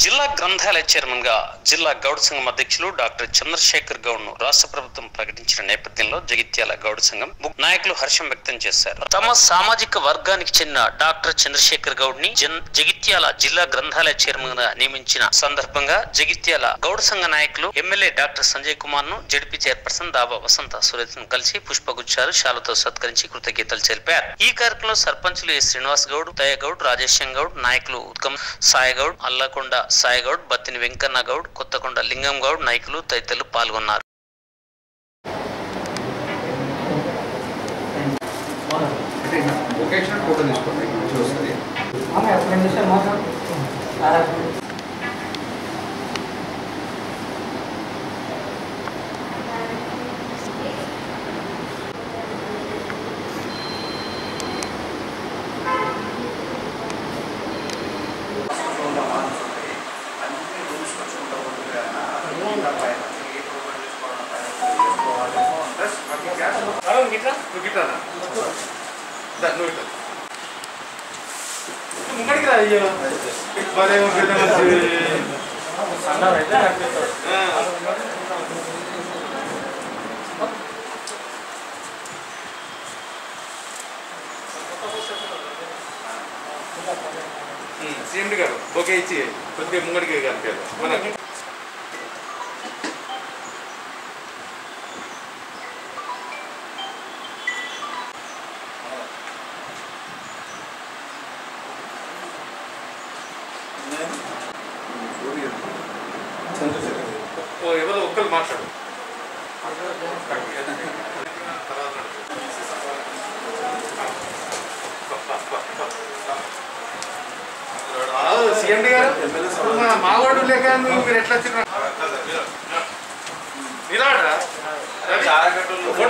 జిల్లా గ్రంథాలయ చైర్మన్ గా జిల్లా గౌడ్ సంఘం అధ్యక్షులు డాక్టర్ చంద్రశేఖర్ గౌడ్ ను రాష్ట్ర ప్రభుత్వం ప్రకటించిన నేపథ్యంలో జగిత్యాల గౌడ్ సంఘం ము- నాయకులు హర్షం వ్యక్తం చేశారు తమ సామాజిక వర్గానికి చెందిన డాక్టర్ చంద్రశేఖర్ గౌడ్ ని జన్- జగిత్యాల జిల్లా గ్రంథాలయ చైర్మన్ గా నియమించిన సందర్భంగా జగిత్యాల గౌడ్ సంఘ నాయకులు ఎమ్మెల్యే డాక్టర్ సంజయ్ కుమార్ ను జడ్పీ చైర్పర్సన్ దాబా వసంత సురేష్ ను కలిసి పుష్పగుచ్చారు శాలతో సత్కరించి కృతజ్ఞతలు తెలిపారు ఈ కార్యక్రమంలో సర్పంచులు ఎస్ శ్రీనివాస్ గౌడ్ దయగౌడ్ రాజేశం గౌడ్ నాయకులు ఉత్కమ్ సాయిగౌడ్ అల్లకొండ సాయిగౌడ్ బత్తిని వెంకన్న గౌడ్ కొత్తకొండ లింగం గౌడ్ నాయకులు తదితరులు పాల్గొన్నారు అంటే వొకేషనల్ ఫోటో తీసుకోండి మంచిగా వస్తుంది నువ్వు గిట్టానా దా, నువ్వు ఇట్లా. నువ్వు ముంగడికి రా అయ్యో భలే ఉంటుంది మంచి. ఆ. ఉమ్, సీఎండి గారు ఓకే ఇచ్చి కొద్దిగా ముంగడికి కనిపించారు మన ఓ ఎవరో ఒక్కరు మాట్లాడు సీఎండి గారు ఇప్పుడు మన మావాడు లేక నువ్వు మీరు ఎట్లా వచ్చిన నిలబడరా ఫోటో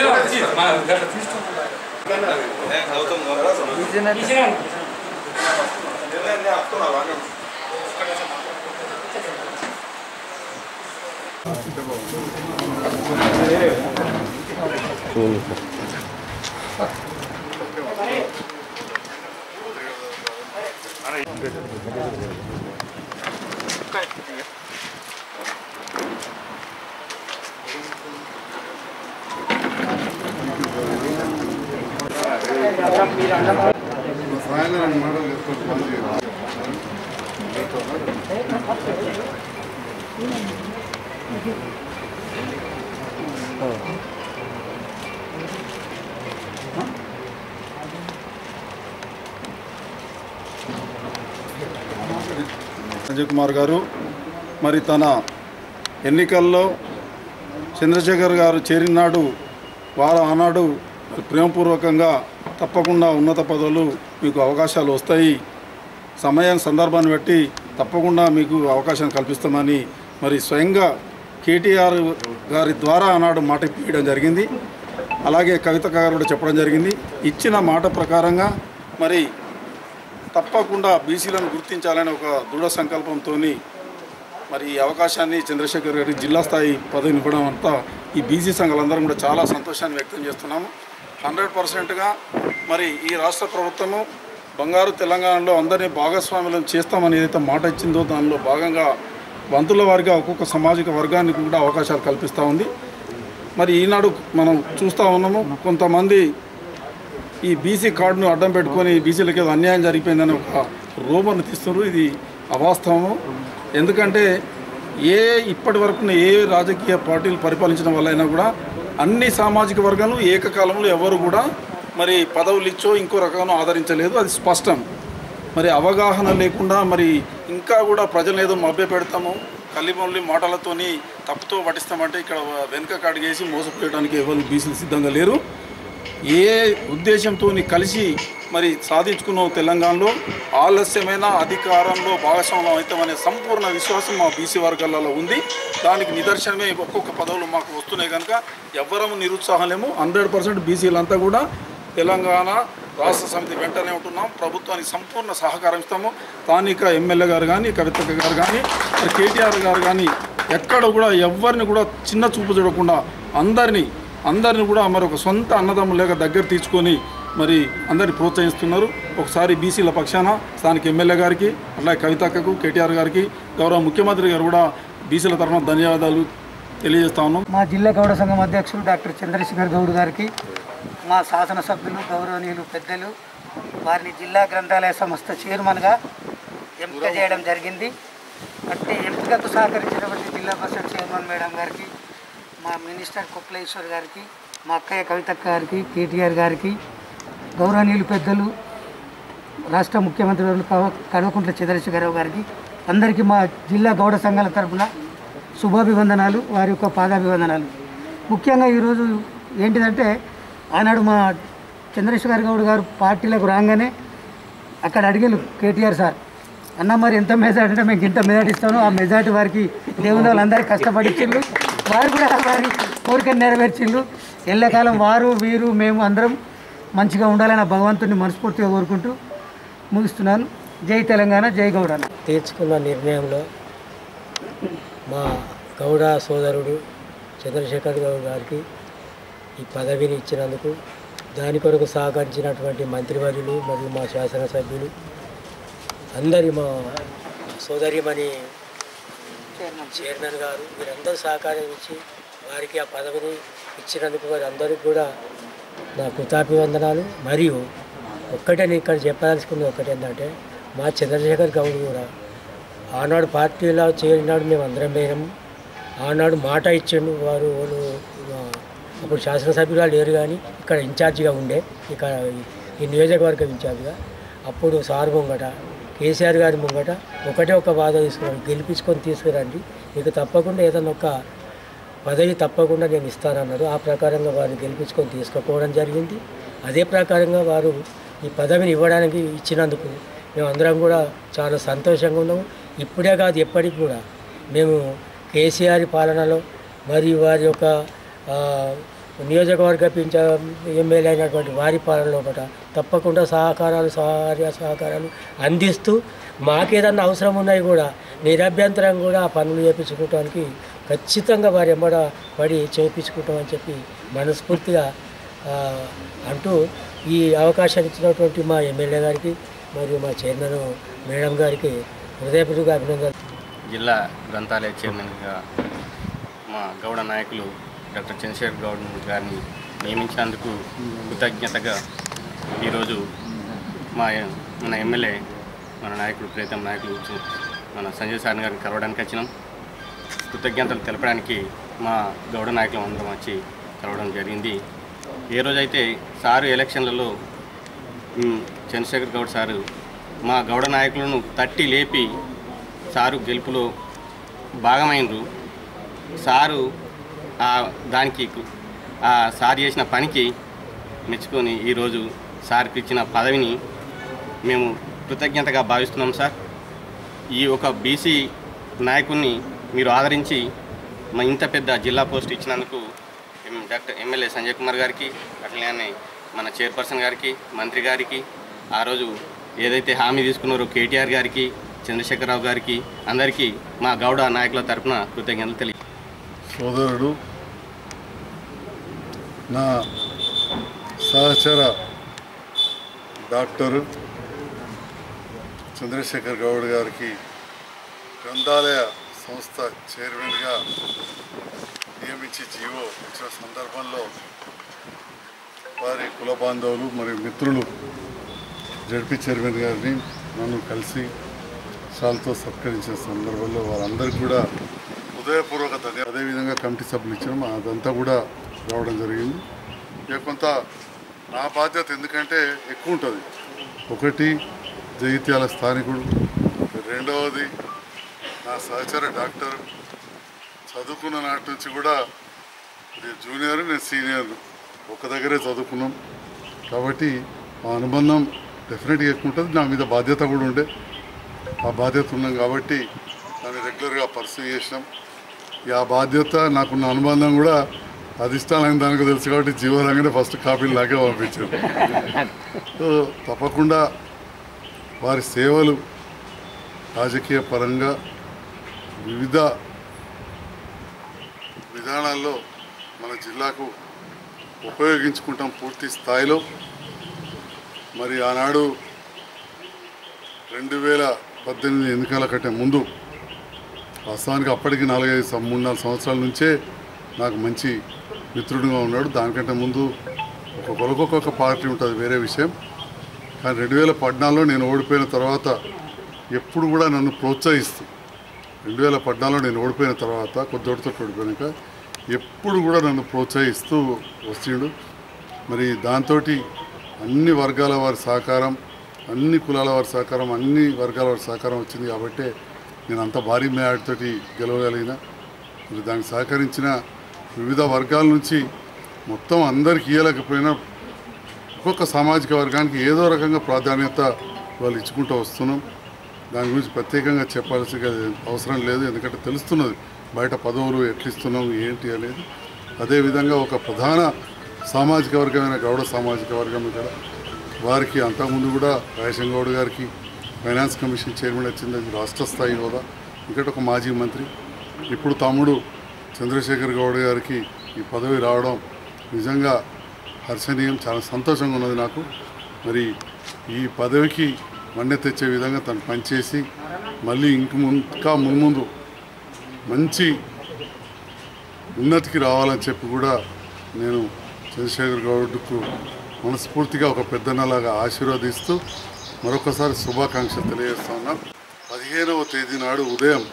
సంజయ్ కుమార్ గారు మరి తన ఎన్నికల్లో చంద్రశేఖర్ గారు చేరినాడు వారు ఆనాడు ప్రేమపూర్వకంగా తప్పకుండా ఉన్నత పదవులు మీకు అవకాశాలు వస్తాయి సమయం సందర్భాన్ని బట్టి తప్పకుండా మీకు అవకాశం కల్పిస్తామని మరి స్వయంగా కేటీఆర్ గారి ద్వారా ఆనాడు మాట ఇప్పించడం జరిగింది అలాగే కవిత గారు కూడా చెప్పడం జరిగింది ఇచ్చిన మాట ప్రకారంగా మరి తప్పకుండా బీసీలను గుర్తించాలని ఒక దృఢ సంకల్పంతో మరి ఈ అవకాశాన్ని చంద్రశేఖర్ గారికి జిల్లా స్థాయి పదవిని ఇవ్వడం అంతా ఈ బీసీ సంఘాలందరం కూడా చాలా సంతోషాన్ని వ్యక్తం చేస్తున్నాము హండ్రెడ్ పర్సెంట్గా మరి ఈ రాష్ట్ర ప్రభుత్వము బంగారు తెలంగాణలో అందరినీ భాగస్వామ్యం చేస్తామని ఏదైతే మాట ఇచ్చిందో దానిలో భాగంగా వంతుల వారిగా ఒక్కొక్క సామాజిక వర్గానికి కూడా అవకాశాలు కల్పిస్తూ ఉంది మరి ఈనాడు మనం చూస్తూ ఉన్నాము కొంతమంది ఈ బీసీ కార్డును అడ్డం పెట్టుకొని బీసీలకు ఏదో అన్యాయం జరిగిపోయిందని ఒక రూమర్ను తీస్తున్నారు ఇది అవాస్తవము ఎందుకంటే ఏ ఇప్పటి వరకు ఏ రాజకీయ పార్టీలు పరిపాలించడం వల్ల అయినా కూడా అన్ని సామాజిక వర్గాలు ఏకకాలంలో ఎవరు కూడా మరి పదవులు ఇచ్చో ఇంకో రకంగా ఆదరించలేదు అది స్పష్టం మరి అవగాహన లేకుండా మరి ఇంకా కూడా ప్రజలను ఏదో మభ్య పెడతాము కల్లిమల్లి మాటలతోని తప్పుతో పట్టిస్తామంటే ఇక్కడ వెనుక కడిగేసి మోసపోయడానికి ఎవరు బీసీలు సిద్ధంగా లేరు ఏ ఉద్దేశంతో కలిసి మరి సాధించుకున్న తెలంగాణలో ఆలస్యమైన అధికారంలో భాగస్వామ్యం అవుతామనే సంపూర్ణ విశ్వాసం మా బీసీ వర్గాలలో ఉంది దానికి నిదర్శనమే ఒక్కొక్క పదవులు మాకు వస్తున్నాయి కనుక ఎవ్వరము నిరుత్సాహం లేము హండ్రెడ్ పర్సెంట్ బీసీలంతా కూడా తెలంగాణ రాష్ట్ర సమితి వెంటనే ఉంటున్నాం ప్రభుత్వానికి సంపూర్ణ సహకారం ఇస్తాము స్థానిక ఎమ్మెల్యే గారు కానీ కవితక్క గారు కానీ మరి కేటీఆర్ గారు కానీ ఎక్కడ కూడా ఎవరిని కూడా చిన్న చూపు చూడకుండా అందరినీ అందరిని కూడా మరి ఒక సొంత అన్నదమ్ములేక దగ్గర తీసుకొని మరి అందరిని ప్రోత్సహిస్తున్నారు ఒకసారి బీసీల పక్షాన స్థానిక ఎమ్మెల్యే గారికి అట్లాగే కవితక్కకు కేటీఆర్ గారికి గౌరవ ముఖ్యమంత్రి గారు కూడా బీసీల తరఫున ధన్యవాదాలు తెలియజేస్తా ఉన్నాం మా జిల్లా గౌడ సంఘం అధ్యక్షుడు డాక్టర్ చంద్రశేఖర్ గౌడ్ గారికి మా శాసనసభ్యులు గౌరవనీయులు పెద్దలు వారిని జిల్లా గ్రంథాలయ సంస్థ చైర్మన్గా ఎంపిక చేయడం జరిగింది అట్టి ఎంపికకు సహకరించినటువంటి జిల్లా పరిషత్ చైర్మన్ మేడం గారికి మా మినిస్టర్ కుప్లేశ్వర్ గారికి మా అక్కయ్య కవితక్క గారికి కేటీఆర్ గారికి గౌరవనీయులు పెద్దలు రాష్ట్ర ముఖ్యమంత్రి వర్యులు కవ- కల్వకుంట్ల చంద్రశేఖరరావు గారికి అందరికీ మా జిల్లా గౌడ సంఘాల తరపున శుభాభివందనాలు వారి యొక్క పాదాభివందనాలు ముఖ్యంగా ఈరోజు ఏంటిదంటే ఆనాడు మా చంద్రశేఖర్ గౌడ్ గారు పార్టీలకు రాగానే అక్కడ అడిగారు కేటీఆర్ సార్ అన్న మరి ఎంత మెజార్టీ అంటే మేము ఇంత మెజార్టీ ఇస్తాను ఆ మెజార్టీ వారికి దేవుని వాళ్ళందరికీ కష్టపడిచ్చిళ్ళు వారు కూడా వారి కోరికను నెరవేర్చిళ్ళు ఎల్లకాలం వారు వీరు మేము అందరం మంచిగా ఉండాలని ఆ భగవంతుని మనస్ఫూర్తిగా కోరుకుంటూ ముగిస్తున్నాను జై తెలంగాణ జై గౌడ తీర్చుకున్న నిర్ణయంలో మా గౌడ సోదరుడు చంద్రశేఖర్ గౌడ్ గారికి ఈ పదవిని ఇచ్చినందుకు దాని కొరకు సహకరించినటువంటి మంత్రివర్యులు మరియు మా శాసనసభ్యులు అందరి మా సోదరిమణి చైర్మన్ గారు వీరందరూ సహకారం ఇచ్చి వారికి ఆ పదవిని ఇచ్చినందుకు వారందరికీ కూడా నా కృతాభివందనాలు మరియు ఒక్కటే నేను ఇక్కడ చెప్పదలుచుకుంది ఒకటి ఏంటంటే మా చంద్రశేఖర్ గౌడ్ కూడా ఆనాడు పార్టీలో చేరినాడు మేము అందరం పోయినాము ఆనాడు మాట ఇచ్చిండు వారు వాళ్ళు ఆ, అప్పుడు శాసనసభ్యులు లేరు కానీ ఇక్కడ ఇన్ఛార్జిగా ఉండే ఇక్కడ ఈ- ఈ నియోజకవర్గం ఇన్ఛార్జిగా అప్పుడు సార్ ముంగట కేసీఆర్ గారి ముంగట ఒకటే ఒక బాధ తీసుకున్నాను గెలిపించుకొని తీసుకురండి మీకు తప్పకుండా ఏదైనా ఒక పదవి తప్పకుండా నేను ఇస్తానన్నాడు ఆ ప్రకారంగా వారిని గెలిపించుకొని తీసుకుపోవడం జరిగింది అదే ప్రకారంగా వారు ఈ పదవిని ఇవ్వడానికి ఇచ్చినందుకు మేము అందరం కూడా చాలా సంతోషంగా ఉన్నాము ఇప్పుడే కాదు ఎప్పటికి కూడా మేము కేసీఆర్ పాలనలో మరియు వారి యొక్క ఆ, నియోజకవర్గ పింఛ ఎమ్మెల్యే అయినటువంటి వారి పాలనలో ఒకట తప్పకుండా సహకారాలు సహాయ సహకారాలు అందిస్తూ మాకేదన్నా అవసరం ఉన్నాయి కూడా నిరభ్యంతరం కూడా ఆ పనులు చేయించుకోవడానికి ఖచ్చితంగా వారి ఎమ్మడ పడి చేయించుకుంటామని చెప్పి మనస్ఫూర్తిగా ఆ, అంటూ ఈ అవకాశాన్ని ఇచ్చినటువంటి మా ఎమ్మెల్యే గారికి మరియు మా చైర్మన్ మేడం గారికి హృదయపూర్వక అభినందనలు జిల్లా గ్రంథాలయ చైర్మన్గా మా గౌడ నాయకులు డాక్టర్ చంద్రశేఖర్ గౌడ్ గారిని నియమించినందుకు కృతజ్ఞతగా ఈరోజు మా మన ఎమ్మెల్యే మన నాయకుడు ప్రీతం నాయకులు చి- మన సంజయ్ సార్ గారిని కలవడానికి వచ్చినాం కృతజ్ఞతలు తెలపడానికి మా గౌడ నాయకులు అందరం వచ్చి కలవడం జరిగింది ఏ రోజైతే సారు ఎలక్షన్లలో ఉమ్, చంద్రశేఖర్ గౌడ్ సారు మా గౌడ నాయకులను తట్టి లేపి సారు గెలుపులో భాగమైనరు సారు ఆ దానికి కు- ఆ సార్ చేసిన పనికి మెచ్చుకొని ఈరోజు సార్కి ఇచ్చిన పదవిని మేము కృతజ్ఞతగా భావిస్తున్నాం సార్ ఈ ఒక బీసీ నాయకుడిని మీరు ఆదరించి మా ఇంత పెద్ద జిల్లా పోస్ట్ ఇచ్చినందుకు ఎం- డాక్టర్ ఎమ్మెల్యే సంజయ్ కుమార్ గారికి అట్లనే మన చైర్పర్సన్ గారికి మంత్రి గారికి ఆ రోజు ఏదైతే హామీ తీసుకున్నారో కేటీఆర్ గారికి చంద్రశేఖరరావు గారికి అందరికీ మా గౌడ నాయకుల తరపున కృతజ్ఞతలు తెలియ సోదరుడు నా సహచర డాక్టర్ చంద్రశేఖర్ గౌడ్ గారికి గ్రంథాలయ సంస్థ చైర్మన్గా నియమించి జీవో ఇచ్చిన సందర్భంలో వారి కుల బాంధవులు మరియు మిత్రులు జడ్పీ చైర్మన్ గారిని నన్ను కలిసి షాల్తో సత్కరించిన సందర్భంలో వారందరికీ కూడా హృదయపూర్వక ధన్యవాదాలు అదేవిధంగా కమిటీ సభ్యులు ఇచ్చినాం అదంతా కూడా రావడం జరిగింది ఇక కొంత నా బాధ్యత ఎందుకంటే ఎక్కువ ఉంటుంది ఒకటి జగిత్యాల స్థానికుడు రెండవది నా సహచర డాక్టర్ చదువుకున్న నాటి నుంచి కూడా నేను జూనియర్ నేను సీనియర్ ఒక దగ్గరే చదువుకున్నాం కాబట్టి ఆ అనుబంధం డెఫినెట్గా ఎక్కువ ఉంటుంది నా మీద బాధ్యత కూడా ఉండే ఆ బాధ్యత ఉన్నాం కాబట్టి దాన్ని రెగ్యులర్గా పర్సూ చేసినాం ఇక ఆ బాధ్యత నాకున్న అనుబంధం కూడా అధిష్టానం దానికి తెలుసు కాబట్టి జీవరంగానే ఫస్ట్ కాపీలు నాకే పంపించారు సో తప్పకుండా వారి సేవలు రాజకీయ పరంగా వివిధ విధానాల్లో మన జిల్లాకు ఉపయోగించుకుంటాం పూర్తి స్థాయిలో మరి ఆనాడు రెండు వేల పద్దెనిమిది ఎన్నికల కంటే ముందు వాస్తవానికి అప్పటికి నాలుగైదు సం- మూడు నాలుగు సంవత్సరాల నుంచే నాకు మంచి మిత్రుడిగా ఉన్నాడు దానికంటే ముందు ఒక్కొక్కరికి ఒక్కొక్క పార్టీ ఉంటుంది వేరే విషయం కానీ రెండు వేల పద్నాలుగులో నేను ఓడిపోయిన తర్వాత ఎప్పుడు కూడా నన్ను ప్రోత్సహిస్తూ రెండు వేల పద్నాలుగులో నేను ఓడిపోయిన తర్వాత కొద్దితో ఓడిపోయాక ఎప్పుడు కూడా నన్ను ప్రోత్సహిస్తూ వస్తుండు మరి దాంతో అన్ని వర్గాల వారి సహకారం అన్ని కులాల వారి సహకారం అన్ని వర్గాల వారి సహకారం వచ్చింది కాబట్టి నేను అంత భారీ మేడతోటి గెలవగలిగిన మరి దానికి సహకరించిన వివిధ వర్గాల నుంచి మొత్తం అందరికి ఇవ్వలేకపోయినా ఒక్కొక్క సామాజిక వర్గానికి ఏదో రకంగా ప్రాధాన్యత వాళ్ళు ఇచ్చుకుంటూ వస్తున్నాం దాని గురించి ప్రత్యేకంగా చెప్పాల్సిన అవసరం లేదు ఎందుకంటే తెలుస్తున్నది బయట పదవులు ఎట్లిస్తున్నాం ఏంటి అనేది అదేవిధంగా ఒక ప్రధాన సామాజిక వర్గమైన గౌడ సామాజిక వర్గం ఇక్కడ వారికి అంతకుముందు కూడా రాయసం గౌడ్ గారికి ఫైనాన్స్ కమిషన్ చైర్మన్ వచ్చింది అది రాష్ట్ర స్థాయి హోదా ఇంకటి ఒక మాజీ మంత్రి ఇప్పుడు తమ్ముడు చంద్రశేఖర్ గౌడ్ గారికి ఈ పదవి రావడం నిజంగా హర్షణీయం చాలా సంతోషంగా ఉన్నది నాకు మరి ఈ పదవికి మన్నె తెచ్చే విధంగా తను పనిచేసి మళ్ళీ ఇంక ముం- ఇంకా మున్ముందు మంచి ఉన్నతికి రావాలని చెప్పి కూడా నేను చంద్రశేఖర్ గౌడ్కు మనస్ఫూర్తిగా ఒక పెద్దన్నలాగా ఆశీర్వదిస్తూ మరొకసారి శుభాకాంక్షలు తెలియజేస్తా ఉన్నాం పదిహేనవ తేదీ నాడు ఉదయం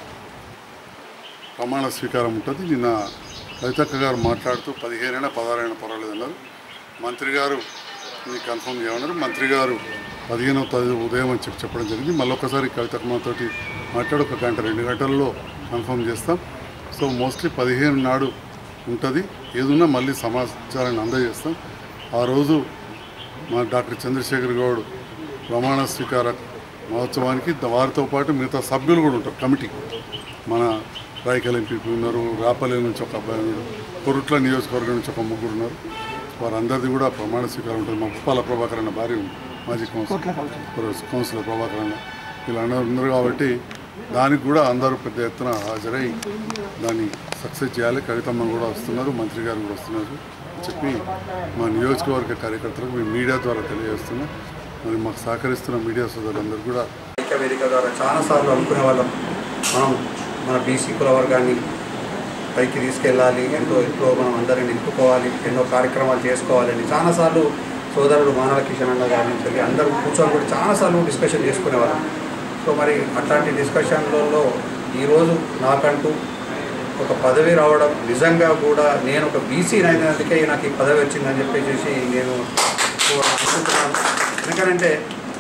ప్రమాణ స్వీకారం ఉంటుంది నిన్న కవితక్క గారు మాట్లాడుతూ పదిహేనైనా పదహారైనా పర్వాలేదు అన్నారు మంత్రి గారు ఇది కన్ఫర్మ్ చేయమన్నారు మంత్రి గారు పదిహేనవ తేదీ ఉదయం అని చెప్పి చెప్పడం జరిగింది మళ్ళీ ఒకసారి కవితక్క మాతోటి మాట్లాడి ఒక గంట రెండు గంటల్లో కన్ఫర్మ్ చేస్తాం సో మోస్ట్లీ పదిహేను నాడు ఉంటుంది ఏదున్నా మళ్ళీ సమాచారాన్ని అందజేస్తాం ఆ రోజు మా డాక్టర్ చంద్రశేఖర్ గౌడ్ ప్రమాణ స్వీకార మహోత్సవానికి ద- వారితో పాటు మిగతా సభ్యులు కూడా ఉంటారు కమిటీ మన రాయకల్ ఎంపీ ఉన్నారు రాపల్లి నుంచి ఒక అబ్బాయి ఉన్నారు కొరుట్ల నియోజకవర్గం నుంచి ఒక ముగ్గురు ఉన్నారు వారందరిది కూడా ప్రమాణ స్వీకారం ఉంటుంది మా ఉప్పాల ప్రభాకర్ అన్న భార్య ఉంది మాజీ కౌన్సిలర్ కౌన్సిలర్ ప్రభాకర్ అన్న వీళ్ళందరూ ఉన్నారు కాబట్టి దానికి కూడా అందరూ పెద్ద ఎత్తున హాజరై దాన్ని సక్సెస్ చేయాలి కవితమ్మ కూడా వస్తున్నారు మంత్రి గారు కూడా వస్తున్నారు అని చెప్పి మా నియోజకవర్గ కార్యకర్తలకు మేము మీడియా ద్వారా తెలియజేస్తున్నాం మరి మాకు సహకరిస్తున్న మీడియా సోదరులందరూ కూడా ఐక్య వేదిక ద్వారా చాలాసార్లు అనుకునే వాళ్ళం మనం మన బీసీ కుల వర్గాన్ని పైకి తీసుకెళ్ళాలి ఎంతో ఎట్లో మనం అందరిని నింపుకోవాలి ఎన్నో కార్యక్రమాలు చేసుకోవాలని చాలాసార్లు సోదరుడు మానవ కిషన్ అన్న గారి నుంచి వెళ్ళి అందరూ కూర్చొని కూడా చాలాసార్లు డిస్కషన్ చేసుకునేవాళ్ళం సో మరి అట్లాంటి డిస్కషన్లలో ఈరోజు నాకంటూ ఒక పదవి రావడం నిజంగా కూడా నేను ఒక బీసీ అయినందుకే నాకు ఈ పదవి వచ్చిందని చెప్పేసి నేను అనుకుంటున్నాను ఎందుకంటే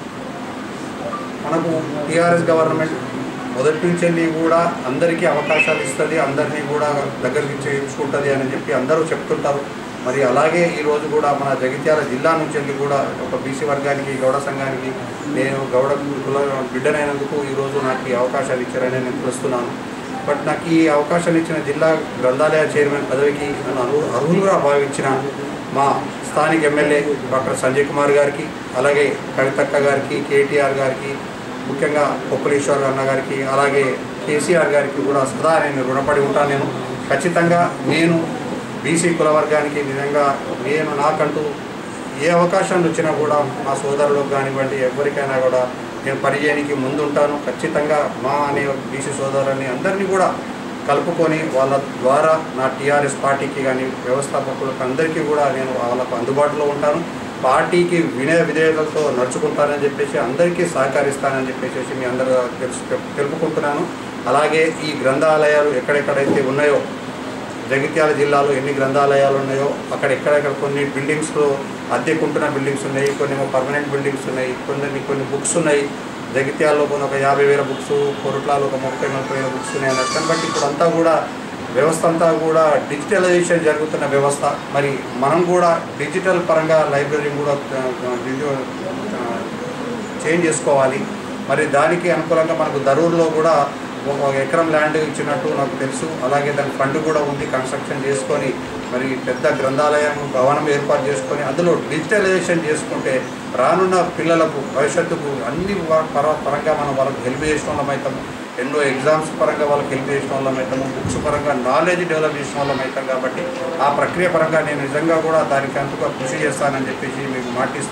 మనకు టీఆర్ఎస్ గవర్నమెంట్ మొదటి నుంచి వెళ్ళి కూడా అందరికీ అవకాశాలు ఇస్తుంది అందరినీ కూడా దగ్గరికి చేర్చుకుంటుంది అని చెప్పి అందరూ చెప్తుంటారు మరి అలాగే ఈరోజు కూడా మన జగిత్యాల జిల్లా నుంచి వెళ్ళి కూడా ఒక బీసీ వర్గానికి గౌడ సంఘానికి నేను గౌడ కుల బిడ్డనైనందుకు ఈరోజు నాకు ఈ అవకాశాలు ఇచ్చారని నేను తెలుస్తున్నాను బట్ నాకు ఈ అవకాశం ఇచ్చిన జిల్లా గ్రంథాలయ చైర్మన్ పదవికి నన్ను అర్హు అర్హులుగా భావించిన మా స్థానిక ఎమ్మెల్యే డాక్టర్ సంజయ్ కుమార్ గారికి అలాగే కవితక్క గారికి కేటీఆర్ గారికి ముఖ్యంగా కొప్పలేశ్వర్ అన్న గారికి అలాగే కేసీఆర్ గారికి కూడా సదా నేను రుణపడి ఉంటాను నేను ఖచ్చితంగా నేను బీసీ కుల వర్గానికి నిజంగా నేను నాకంటూ ఏ అవకాశాలు వచ్చినా కూడా మా సోదరులకు కానివ్వండి ఎవరికైనా కూడా నేను పనిచేయడానికి ముందుంటాను ఖచ్చితంగా మా అనే బీసీ సోదరులని అందరినీ కూడా కలుపుకొని వాళ్ళ ద్వారా నా టీఆర్ఎస్ పార్టీకి కానీ వ్యవస్థాపకులకు అందరికీ కూడా నేను వాళ్ళకు అందుబాటులో ఉంటాను పార్టీకి వినయ విధేయతలతో నడుచుకుంటానని చెప్పేసి అందరికీ సహకరిస్తానని చెప్పేసి మీ అందరూ తెలుసు తెలుపుకుంటున్నాను అలాగే ఈ గ్రంథాలయాలు ఎక్కడెక్కడైతే ఉన్నాయో జగిత్యాల జిల్లాలో ఎన్ని గ్రంథాలయాలు ఉన్నాయో అక్కడ ఎక్కడెక్కడ కొన్ని బిల్డింగ్స్లో అద్దెకుంటున్న బిల్డింగ్స్ ఉన్నాయి కొన్ని పర్మనెంట్ బిల్డింగ్స్ ఉన్నాయి కొన్ని కొన్ని బుక్స్ ఉన్నాయి జగిత్యాలలో కొన్ని ఒక యాభై వేల బుక్స్ కొరట్లాలో ఒక ముప్పై నలభై వేల బుక్స్ ఉన్నాయి దాన్ని బట్టి ఇప్పుడు అంతా కూడా వ్యవస్థ అంతా కూడా డిజిటలైజేషన్ జరుగుతున్న వ్యవస్థ మరి మనం కూడా డిజిటల్ పరంగా లైబ్రరీ కూడా ఆ, ఆ, చేంజ్ చేసుకోవాలి మరి దానికి అనుకూలంగా మనకు దరూర్లో కూడా ఒక ఎకరం ల్యాండ్ ఇచ్చినట్టు నాకు తెలుసు అలాగే దాని ఫండ్ కూడా ఉంది కన్స్ట్రక్షన్ చేసుకొని మరి పెద్ద గ్రంథాలయం భవనం ఏర్పాటు చేసుకొని అందులో డిజిటలైజేషన్ చేసుకుంటే రానున్న పిల్లలకు భవిష్యత్తుకు అన్ని వా- పర పరంగా మనం వాళ్ళకి హెల్ప్ చేసిన వాళ్ళం అవుతాము ఎన్నో ఎగ్జామ్స్ పరంగా వాళ్ళకి హెల్ప్ చేసిన వాళ్ళం అవుతాము బుక్స్ పరంగా నాలెడ్జ్ డెవలప్ చేసిన వాళ్ళం అవుతాం కాబట్టి ఆ ప్రక్రియ పరంగా నేను నిజంగా కూడా దానికి అంతగా కృషి చేస్తానని చెప్పేసి మీకు మాటిస్తూ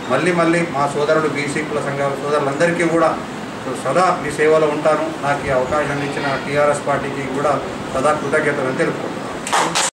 మళ్ళీ మళ్ళీ మా సోదరుడు బీసీ కుల సంఘాల సోదరులందరికీ కూడా సదా మీ సేవలో ఉంటాను నాకు ఈ అవకాశాన్ని ఇచ్చిన టీఆర్ఎస్ పార్టీకి కూడా సదా కృతజ్ఞతలు తెలుపుకుంటున్నాను